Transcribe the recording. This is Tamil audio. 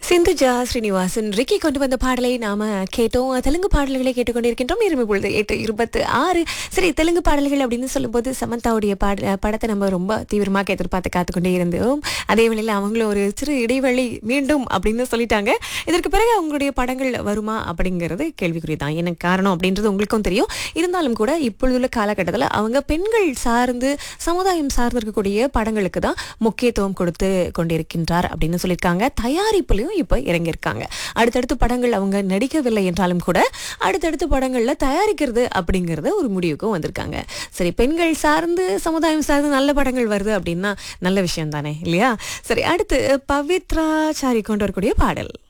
சிந்துஜா ஸ்ரீனிவாசன் ரிக்கி கொண்டு வந்த பாடலை நாம கேட்டோம் தெலுங்கு பாடல்களை கேட்டுக்கொண்டிருக்கின்றோம் இருமை பொழுது எட்டு இருபத்து ஆறு சரி தெலுங்கு பாடல்கள் அப்படின்னு சொல்லும்போது சமந்தாவுடைய பாட படத்தை நம்ம ரொம்ப தீவிரமாக எதிர்பார்த்து காத்துக்கொண்டே இருந்தோம் அதே வேளையில் அவங்களும் ஒரு சிறு இடைவெளி மீண்டும் அப்படின்னு சொல்லிட்டாங்க இதற்கு பிறகு அவங்களுடைய படங்கள் வருமா அப்படிங்கிறது கேள்விக்குறி தான் எனக்கு காரணம் அப்படின்றது உங்களுக்கும் தெரியும் இருந்தாலும் கூட இப்பொழுதுள்ள காலகட்டத்தில் அவங்க பெண்கள் சார்ந்து சமுதாயம் சார்ந்து இருக்கக்கூடிய படங்களுக்கு தான் முக்கியத்துவம் கொடுத்து கொண்டிருக்கின்றார் அப்படின்னு சொல்லியிருக்காங்க தயாரிப்புலையும் இப்போ இறங்கியிருக்காங்க அடுத்தடுத்து படங்கள் அவங்க நடிக்கவில்லை என்றாலும் கூட அடுத்தடுத்து படங்கள்ல தயாரிக்கிறது அப்படிங்கறத ஒரு முடிவுக்கும் வந்திருக்காங்க சரி பெண்கள் சார்ந்து சமுதாயம் சார்ந்து நல்ல படங்கள் வருது அப்படின்னா நல்ல விஷயம் தானே இல்லையா சரி அடுத்து பவித்ரா சாரி கொண்டு வரக்கூடிய பாடல்